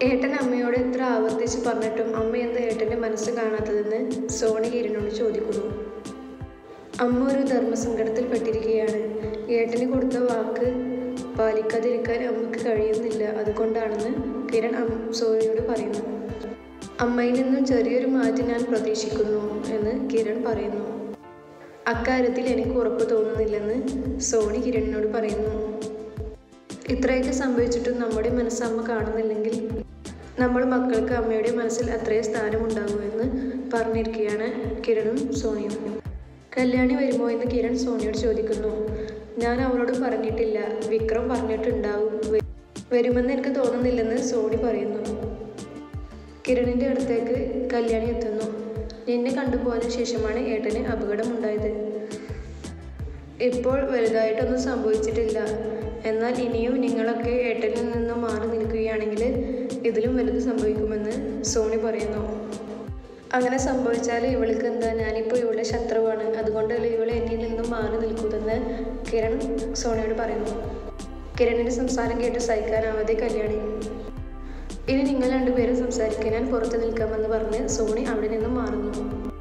ഏട്ടൻ അമ്മയോട് എത്ര ആവർത്തിച്ച് പറഞ്ഞിട്ടും അമ്മ എന്താ ഏട്ടൻ്റെ മനസ്സ് കാണാത്തതെന്ന് സോണി കിരണിനോട് ചോദിക്കുന്നു അമ്മ ഒരു ധർമ്മസങ്കടത്തിൽ പെട്ടിരിക്കുകയാണ് ഏട്ടന് കൊടുത്ത വാക്ക് പാലിക്കാതിരിക്കാൻ അമ്മക്ക് കഴിയുന്നില്ല അതുകൊണ്ടാണെന്ന് കിരൺ അം സോണിയോട് പറയുന്നു അമ്മയിൽ നിന്നും ചെറിയൊരു മാറ്റം ഞാൻ പ്രതീക്ഷിക്കുന്നു എന്ന് കിരൺ പറയുന്നു അക്കാര്യത്തിൽ എനിക്ക് ഉറപ്പ് തോന്നുന്നില്ലെന്ന് സോണി കിരണിനോട് പറയുന്നു ഇത്രയൊക്കെ സംഭവിച്ചിട്ടും നമ്മുടെ മനസ്സ് അമ്മ കാണുന്നില്ലെങ്കിൽ നമ്മൾ മക്കൾക്ക് അമ്മയുടെ മനസ്സിൽ അത്രയും സ്ഥാനമുണ്ടാകുമെന്ന് പറഞ്ഞിരിക്കുകയാണ് കിരണും സോണിയും കല്യാണി വരുമോ എന്ന് കിരൺ സോണിയോട് ചോദിക്കുന്നു ഞാൻ അവളോട് പറഞ്ഞിട്ടില്ല വിക്രം പറഞ്ഞിട്ടുണ്ടാവും വ- വരുമെന്ന് എനിക്ക് തോന്നുന്നില്ലെന്ന് സോണി പറയുന്നു കിരണിൻ്റെ അടുത്തേക്ക് കല്യാണി എത്തുന്നു നിന്നെ കണ്ടുപോയതിനു ശേഷമാണ് ഏട്ടന് അപകടമുണ്ടായത് ഇപ്പോൾ വലുതായിട്ടൊന്നും സംഭവിച്ചിട്ടില്ല എന്നാൽ ഇനിയും നിങ്ങളൊക്കെ ഏട്ടനിൽ നിന്നും മാറി നിൽക്കുകയാണെങ്കിൽ ഇതിലും വലുത് സംഭവിക്കുമെന്ന് സോണി പറയുന്നു അങ്ങനെ സംഭവിച്ചാൽ ഇവൾക്ക് എന്താ ഞാനിപ്പോൾ ഇവളുടെ ശത്രുവാണ് അതുകൊണ്ടല്ലേ ഇവൾ എന്നിൽ നിന്നും മാറി നിൽക്കുന്നതെന്ന് കിരൺ സോണിയോട് പറയുന്നു കിരണിൻ്റെ സംസാരം കേട്ട് സഹിക്കാനാവാതെ കല്യാണി ഇനി നിങ്ങൾ രണ്ടുപേരും സംസാരിക്കാൻ ഞാൻ പുറത്ത് നിൽക്കാമെന്ന് പറഞ്ഞ് സോണി അവിടെ നിന്നും മാറുന്നു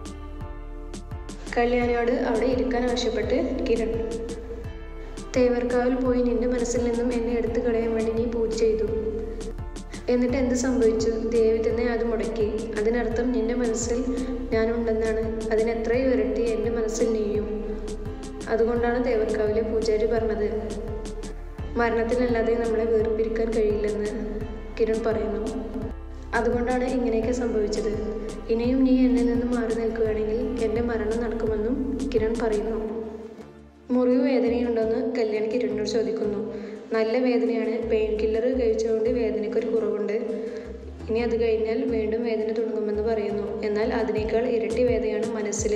കല്യാണിയോട് അവിടെ ഇരിക്കാൻ ആവശ്യപ്പെട്ട് കിരൺ തേവർക്കാവിൽ പോയി നിന്റെ മനസ്സിൽ നിന്നും എന്നെ എടുത്തു കളയാൻ വേണ്ടി നീ പൂജ ചെയ്തു എന്നിട്ട് എന്ത് സംഭവിച്ചു ദേവി തന്നെ അത് മുടക്കി അതിനർത്ഥം നിന്റെ മനസ്സിൽ ഞാനുണ്ടെന്നാണ് അതിനെത്രയും ഇരട്ടി എൻ്റെ മനസ്സിൽ നീയും അതുകൊണ്ടാണ് തേവർക്കാവിലെ പൂജാരി പറഞ്ഞത് മരണത്തിനല്ലാതെ നമ്മളെ വേർപിരിക്കാൻ കഴിയില്ലെന്ന് കിരൺ പറയുന്നു അതുകൊണ്ടാണ് ഇങ്ങനെയൊക്കെ സംഭവിച്ചത് ഇനിയും നീ എന്നിൽ നിന്ന് മാറി നിൽക്കുകയാണെങ്കിൽ എൻ്റെ മരണം നടക്കുമെന്നും കിരൺ പറയുന്നു മുറിവ് വേദനയുണ്ടോയെന്ന് കല്യാൺ കിരണിനോട് ചോദിക്കുന്നു നല്ല വേദനയാണ് പെയിൻ കില്ലർ കഴിച്ചുകൊണ്ട് വേദനയ്ക്കൊരു കുറവുണ്ട് ഇനി അത് കഴിഞ്ഞാൽ വീണ്ടും വേദന തുടങ്ങുമെന്ന് പറയുന്നു എന്നാൽ അതിനേക്കാൾ ഇരട്ടി വേദനയാണ് മനസ്സിൽ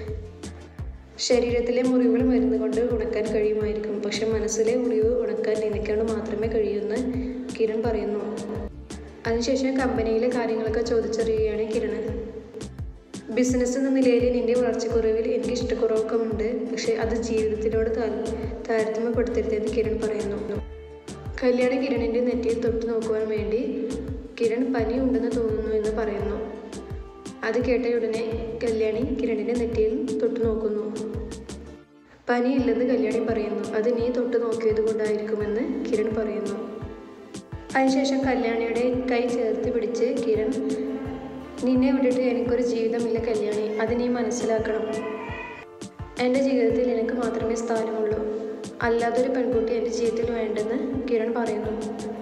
ശരീരത്തിലെ മുറിവുകൾ മരുന്ന് കൊണ്ട് ഉണക്കാൻ കഴിയുമായിരിക്കും പക്ഷെ മനസ്സിലെ മുറിവ് ഉണക്കാൻ നിനക്കൊണ്ട് മാത്രമേ കഴിയൂന്ന് കിരൺ പറയുന്നു അതിനുശേഷം കമ്പനിയിലെ കാര്യങ്ങളൊക്കെ ചോദിച്ചറിയുകയാണ് കിരൺ ബിസിനസ് എന്ന നിലയിൽ നിന്റെ വളർച്ചക്കുറവിൽ എനിക്ക് ഇഷ്ടക്കുറവൊക്കെ ഉണ്ട് പക്ഷെ അത് ജീവിതത്തിനോട് താ- താരതമ്യപ്പെടുത്തരുതെന്ന് കിരൺ പറയുന്നു കല്യാണി കിരണിന്റെ നെറ്റിയിൽ തൊട്ട് നോക്കുവാൻ വേണ്ടി കിരൺ പനി ഉണ്ടെന്ന് തോന്നുന്നു എന്ന് പറയുന്നു അത് കേട്ട ഉടനെ കല്യാണി കിരണിന്റെ നെറ്റിയിൽ തൊട്ട് നോക്കുന്നു പനിയില്ലെന്ന് കല്യാണി പറയുന്നു അത് നീ തൊട്ട് നോക്കിയത് കൊണ്ടായിരിക്കുമെന്ന് കിരൺ പറയുന്നു അതിനുശേഷം കല്യാണിയുടെ കൈ ചേർത്ത് പിടിച്ച് കിരൺ നിന്നെ വിട്ടിട്ട് എനിക്കൊരു ജീവിതമില്ല കല്യാണി അത് നീ മനസ്സിലാക്കണം എൻ്റെ ജീവിതത്തിൽ എനിക്ക് മാത്രമേ സ്ഥാനമുള്ളൂ അല്ലാതൊരു പെൺകുട്ടി എൻ്റെ ജീവിതത്തിൽ വേണ്ടെന്ന് കിരൺ പറയുന്നു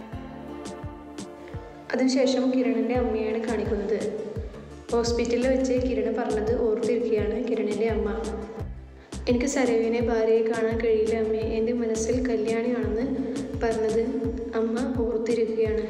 അതിനുശേഷം കിരണിൻ്റെ അമ്മയാണ് കാണിക്കുന്നത് ഹോസ്പിറ്റലിൽ വെച്ച് കിരൺ പറഞ്ഞത് ഓർത്തിരിക്കുകയാണ് കിരണിൻ്റെ അമ്മ എനിക്ക് സരവിനെ ഭാര്യയെ കാണാൻ കഴിയില്ല അമ്മേ എൻ്റെ മനസ്സിൽ കല്യാണിയാണെന്ന് പറഞ്ഞത് അമ്മ ഓർത്തിരിക്കുകയാണ്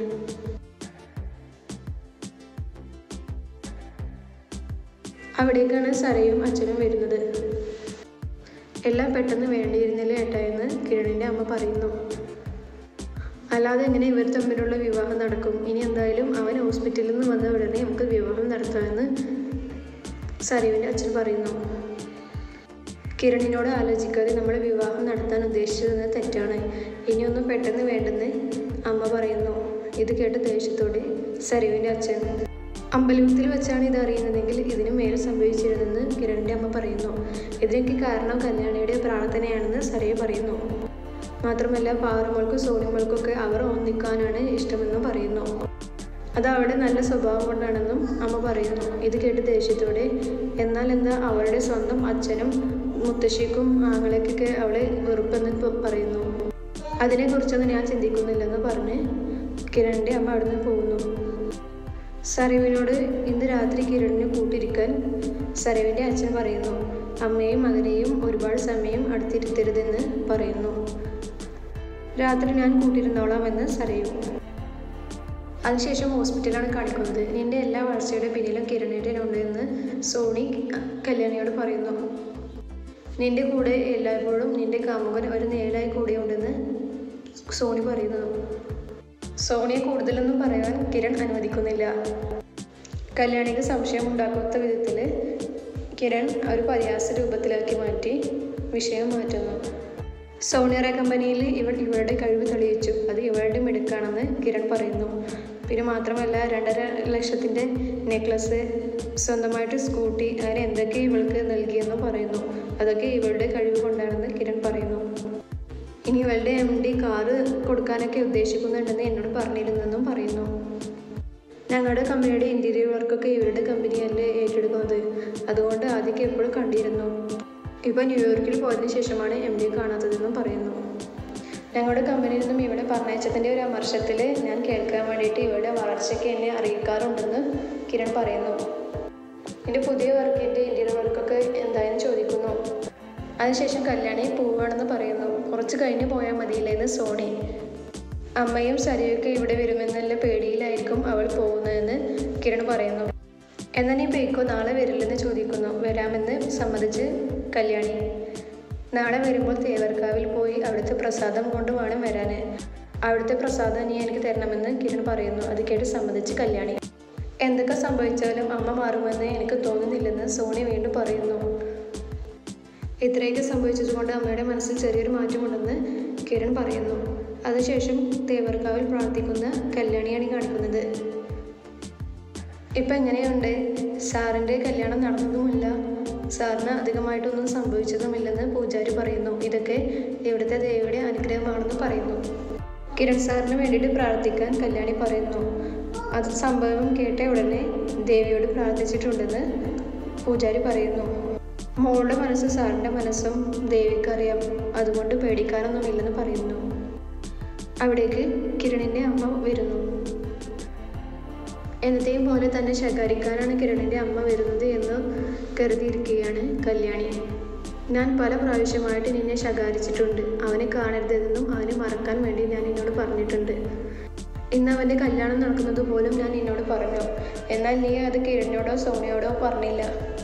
അവിടേക്കാണ് സരയും അച്ഛനും വരുന്നത് എല്ലാം പെട്ടെന്ന് വേണ്ടിയിരുന്നില്ല ഏട്ടാ എന്ന് കിരണിൻ്റെ അമ്മ പറയുന്നു അല്ലാതെ എങ്ങനെ ഇവർ തമ്മിലുള്ള വിവാഹം നടക്കും ഇനി എന്തായാലും അവൻ ഹോസ്പിറ്റലിൽ നിന്ന് വന്ന ഉടനെ നമുക്ക് വിവാഹം നടത്താമെന്ന് സരീവിൻ്റെ അച്ഛൻ പറയുന്നു കിരണിനോട് ആലോചിക്കാതെ നമ്മൾ വിവാഹം നടത്താൻ ഉദ്ദേശിച്ചത് തെറ്റാണ് ഇനിയൊന്നും പെട്ടെന്ന് വേണ്ടെന്ന് അമ്മ പറയുന്നു ഇത് കേട്ട് ദേഷ്യത്തോടെ സരീവിൻ്റെ അച്ഛൻ അമ്പലത്തിൽ വെച്ചാണ് ഇത് അറിയുന്നതെങ്കിൽ ഇതിനു മേലെ സംഭവിച്ചിരുന്നെന്ന് കിരണിൻ്റെ അമ്മ പറയുന്നു ഇതിനൊക്കെ കാരണം കല്യാണിയുടെ പ്രാർത്ഥനയാണെന്ന് സരയു പറയുന്നു മാത്രമല്ല പാറുമോൾക്കും സോണിമോൾക്കൊക്കെ അവർ ഒന്നിക്കാനാണ് ഇഷ്ടമെന്നും പറയുന്നു അത് അവളുടെ നല്ല സ്വഭാവം കൊണ്ടാണെന്നും അമ്മ പറയുന്നു ഇത് കേട്ട് ദേഷ്യത്തോടെ എന്നാൽ എന്താ അവളുടെ സ്വന്തം അച്ഛനും മുത്തശ്ശിക്കും ആങ്ങളേക്കൊക്കെ അവളെ വെറുപ്പെന്ന് പ- പറയുന്നു അതിനെക്കുറിച്ചൊന്നും ഞാൻ ചിന്തിക്കുന്നില്ലെന്ന് പറഞ്ഞ് കിരണിൻ്റെ അമ്മ അവിടുന്ന് പോകുന്നു സരവിനോട് ഇന്ന് രാത്രി കിരണിനെ കൂട്ടിരിക്കാൻ സരവിൻ്റെ അച്ഛൻ പറയുന്നു അമ്മയും മകനെയും ഒരുപാട് സമയം അടുത്തിരുത്തരുതെന്ന് പറയുന്നു രാത്രി ഞാൻ കൂട്ടിരുന്നോളാമെന്ന് സരയും അതിനുശേഷം ഹോസ്പിറ്റലാണ് കാണിക്കുന്നത് നിന്റെ എല്ലാ വളർച്ചയുടെ പിന്നിലും കിരണിൻ്റെ ഉണ്ട് എന്ന് സോണി കല്യാണിയോട് പറയുന്നു നിന്റെ കൂടെ എല്ലായ്പ്പോഴും നിന്റെ കാമുകൻ ഒരു നേരായി കൂടെയുണ്ടെന്ന് സോണി പറയുന്നു സോണിയെ കൂടുതലൊന്നും പറയാൻ കിരൺ അനുവദിക്കുന്നില്ല കല്യാണിക്ക് സംശയം ഉണ്ടാക്കാത്ത വിധത്തിൽ കിരൺ ഒരു പരിഹാസ രൂപത്തിലാക്കി മാറ്റി വിഷയം മാറ്റുന്നു സോണിയറ കമ്പനിയിൽ ഇവൾ ഇവളുടെ കഴിവ് തെളിയിച്ചു അത് ഇവളുടെ മിടുക്കാണെന്ന് കിരൺ പറയുന്നു പിന്നെ മാത്രമല്ല രണ്ടര ലക്ഷത്തിൻ്റെ നെക്ലസ് സ്വന്തമായിട്ട് സ്കൂട്ടി അങ്ങനെ എന്തൊക്കെ ഇവൾക്ക് നൽകിയെന്ന് പറയുന്നു അതൊക്കെ ഇവളുടെ കഴിവ് കൊണ്ടാണെന്ന് കിരൺ പറയുന്നു ഇനി ഇവളുടെ എം ഡി കാറ് കൊടുക്കാനൊക്കെ ഉദ്ദേശിക്കുന്നുണ്ടെന്ന് എന്നോട് പറഞ്ഞിരുന്നെന്നും പറയുന്നു ഞങ്ങളുടെ കമ്പനിയുടെ ഇൻറ്റീരിയർ വർക്കൊക്കെ ഇവരുടെ കമ്പനിയല്ലേ ഏറ്റെടുക്കുന്നത് അതുകൊണ്ട് ആദ്യമൊക്കെ എപ്പോഴും കണ്ടിരുന്നു ഇപ്പോൾ ന്യൂയോർക്കിൽ പോയതിനു ശേഷമാണ് എം ഡി കാണാത്തതെന്നും പറയുന്നു ഞങ്ങളുടെ കമ്പനിയിൽ നിന്നും ഇവിടെ പറഞ്ഞയച്ചതിൻ്റെ ഒരു അമർഷത്തിൽ ഞാൻ കേൾക്കാൻ വേണ്ടിയിട്ട് ഇവരുടെ വളർച്ചയ്ക്ക് എന്നെ അറിയിക്കാറുണ്ടെന്ന് കിരൺ പറയുന്നു എൻ്റെ പുതിയ വർക്കിൻ്റെ ഇൻറ്റീരിയർ വർക്കൊക്കെ എന്തായെന്ന് ചോദിക്കുന്നു അതിനുശേഷം കല്യാണി പോവുകയാണെന്ന് പറയുന്നു കുറച്ച് കഴിഞ്ഞ് പോയാൽ മതിയില്ലെന്ന് സോണി അമ്മയും സരിയൊക്കെ ഇവിടെ വരുമെന്നുള്ള പേടിയിലായിരിക്കും അവൾ പോകുന്നതെന്ന് കിരൺ പറയുന്നു എന്നാൽ നീ പേക്കോ നാളെ വരില്ലെന്ന് ചോദിക്കുന്നു വരാമെന്ന് സമ്മതിച്ച് കല്യാണി നാളെ വരുമ്പോൾ തേവർക്കാവിൽ പോയി അവിടുത്തെ പ്രസാദം കൊണ്ട് വേണം വരാൻ അവിടുത്തെ പ്രസാദം നീ എനിക്ക് തരണമെന്ന് കിരൺ പറയുന്നു അത് കേട്ട് സമ്മതിച്ച് കല്യാണി എന്തൊക്കെ സംഭവിച്ചാലും അമ്മ മാറുമെന്ന് എനിക്ക് തോന്നുന്നില്ലെന്ന് സോണി വീണ്ടും പറയുന്നു ഇത്രയൊക്കെ സംഭവിച്ചതുകൊണ്ട് അമ്മയുടെ മനസ്സിൽ ചെറിയൊരു മാറ്റമുണ്ടെന്ന് കിരൺ പറയുന്നു അതിനുശേഷം തേവർക്കാവിൽ പ്രാർത്ഥിക്കുന്ന കല്യാണിയാണ് ഈ കാണിക്കുന്നത് ഇപ്പം എങ്ങനെയുണ്ട് സാറിൻ്റെ കല്യാണം നടന്നതുമില്ല സാറിന് അധികമായിട്ടൊന്നും സംഭവിച്ചതുമില്ലെന്ന് പൂജാരി പറയുന്നു ഇതൊക്കെ ഇവിടുത്തെ ദേവിയുടെ അനുഗ്രഹമാണെന്ന് പറയുന്നു കിരൺ സാറിന് വേണ്ടിയിട്ട് പ്രാർത്ഥിക്കാൻ കല്യാണി പറയുന്നു അത് സംഭവം കേട്ട ഉടനെ ദേവിയോട് പ്രാർത്ഥിച്ചിട്ടുണ്ടെന്ന് പൂജാരി പറയുന്നു മോളുടെ മനസ്സ് സാറിൻ്റെ മനസ്സും ദേവിക്കറിയാം അതുകൊണ്ട് പേടിക്കാനൊന്നുമില്ലെന്ന് പറയുന്നു അവിടേക്ക് കിരണിൻ്റെ അമ്മ വരുന്നു എന്നത്തെയും പോലെ തന്നെ ശകാരിക്കാനാണ് കിരണിൻ്റെ അമ്മ വരുന്നത് എന്ന് കരുതിയിരിക്കുകയാണ് കല്യാണി ഞാൻ പല പ്രാവശ്യമായിട്ട് നിന്നെ ശകാരിച്ചിട്ടുണ്ട് അവനെ കാണരുതെന്നും അവനെ മറക്കാൻ വേണ്ടി ഞാൻ നിന്നോട് പറഞ്ഞിട്ടുണ്ട് ഇന്ന് അവൻ്റെ കല്യാണം നടക്കുന്നത് പോലും ഞാൻ നിന്നോട് പറഞ്ഞു എന്നാൽ നീ അത് കിരണിനോടോ സോണിയോടോ പറഞ്ഞില്ല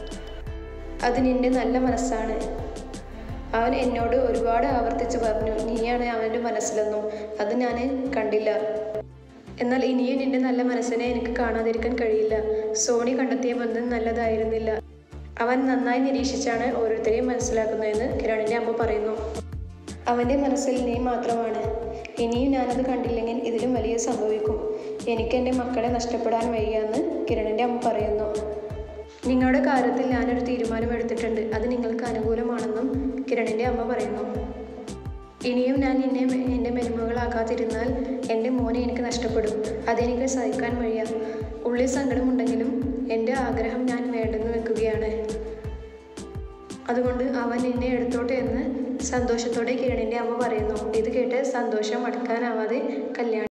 അത് നിന്റെ നല്ല മനസ്സാണ് അവൻ എന്നോട് ഒരുപാട് ആവർത്തിച്ച് പറഞ്ഞു നീയാണ് അവൻ്റെ മനസ്സിലെന്നും അത് ഞാൻ കണ്ടില്ല എന്നാൽ ഇനിയും നിന്റെ നല്ല മനസ്സിനെ എനിക്ക് കാണാതിരിക്കാൻ കഴിയില്ല സോണി കണ്ടെത്തിയ ബന്ധം നല്ലതായിരുന്നില്ല അവൻ നന്നായി നിരീക്ഷിച്ചാണ് ഓരോരുത്തരെയും മനസ്സിലാക്കുന്നതെന്ന് കിരണിൻ്റെ അമ്മ പറയുന്നു അവൻ്റെ മനസ്സിൽ നീ മാത്രമാണ് ഇനിയും ഞാനത് കണ്ടില്ലെങ്കിൽ ഇതിലും വലിയ സംഭവിക്കും എനിക്ക് എൻ്റെ മക്കളെ നഷ്ടപ്പെടാൻ വയ്യാന്ന് കിരണിൻ്റെ അമ്മ പറയുന്നു നിങ്ങളുടെ കാര്യത്തിൽ ഞാനൊരു തീരുമാനം എടുത്തിട്ടുണ്ട് അത് നിങ്ങൾക്ക് അനുകൂലമാണെന്നും കിരണിൻ്റെ അമ്മ പറയുന്നു ഇനിയും ഞാൻ നിന്നെ എൻ്റെ മരുമകളാക്കാതിരുന്നാൽ എൻ്റെ മോനെ എനിക്ക് നഷ്ടപ്പെടും അതെനിക്ക് സഹിക്കാൻ വയ്യ ഉള്ളിൽ സങ്കടമുണ്ടെങ്കിലും എൻ്റെ ആഗ്രഹം ഞാൻ വേണ്ടെന്ന് വെക്കുകയാണ് അതുകൊണ്ട് അവൻ എന്നെ എടുത്തോട്ടെ എന്ന് സന്തോഷത്തോടെ കിരണിൻ്റെ അമ്മ പറയുന്നു ഇത് കേട്ട് സന്തോഷം അടക്കാനാവാതെ കല്യാണി